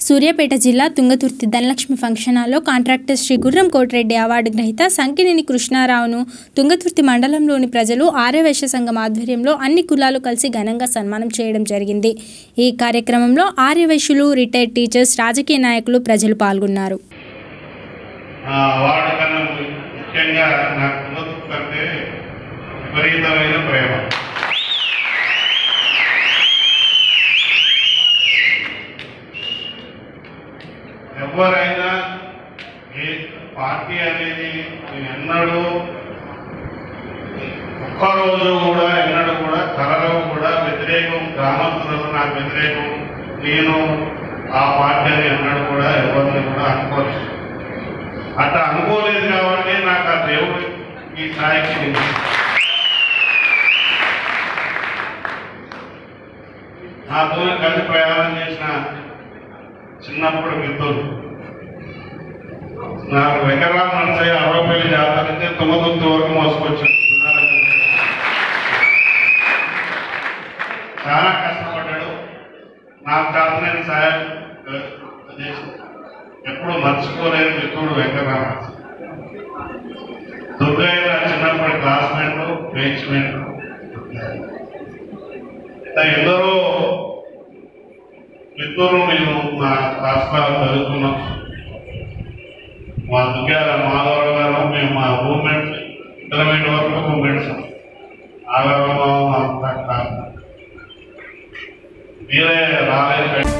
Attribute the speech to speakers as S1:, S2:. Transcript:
S1: సూర్యాపేట జిల్లా తుంగతుర్తి ధనలక్ష్మి ఫంక్షన్ హాల్లో contractor Shri Gurram Kotireddy award గ్రహీత సంకినేని కృష్ణారావును తుంగతుర్తి మండలంలోని ప్రజలు ఆర్యవైశ్య సంఘం ఆధ్వర్యంలో అన్ని కులాలు కలిసి ఘనంగా సన్మానం చేయడం జరిగింది ఈ కార్యక్రమంలో ఆర్యవైశ్యులు రిటైర్డ్ టీచర్స్ రాజకీయ నాయకులు ప్రజలు పాల్గొన్నారు
S2: ఆ అవార్డు కన్నా ముఖ్యంగా నాకు తుంగతుర్తి అంటే విపరీతమైన ప్రేమ ఎవరైనా ఏ పార్టీ అనేది నేను ఎన్నడూ ఒక్కరోజు కూడా ఎన్నడూ కూడా కలలో కూడా వ్యతిరేకం గ్రామస్తులకు నాకు వ్యతిరేకం నేను ఆ పార్టీ అని ఎన్నడూ కూడా ఎవరిని కూడా అనుకోలేదు అట్లా అనుకోలేదు కాబట్టి నాకు ఆ దేవుడు ఈ స్థాయికి నిలిచి నాతో కలిసి ప్రయాణం చేసిన చిన్నప్పుడు మిత్రులు నాకు వెంకటరామ నరసయ్య అరవపల్లి జాతర నుంచి తుమ్మతుర్తి వరకు మోసుకొచ్చాను చాలా కష్టపడ్డాడు నాకు చేతనైన సాయం చేసి ఎప్పుడు మర్చిపోలేని మిత్రుడు వెంకటరామ దుర్గయ్య నా చిన్నప్పటి క్లాస్మేట్ బెంచ్మేట్ ఇట్లా ఎందరో మిత్రులు మేము మా రాష్ట్రాలు చదువుకున్నాం మా దుగ్గాల మాధవరావు గారు మేము మా మూమెంట్ ఇంటర్మీడియట్ వరకు మూమెంట్స్ ఆగరమ్మ మా క్లాస్ మీరే రాలేదు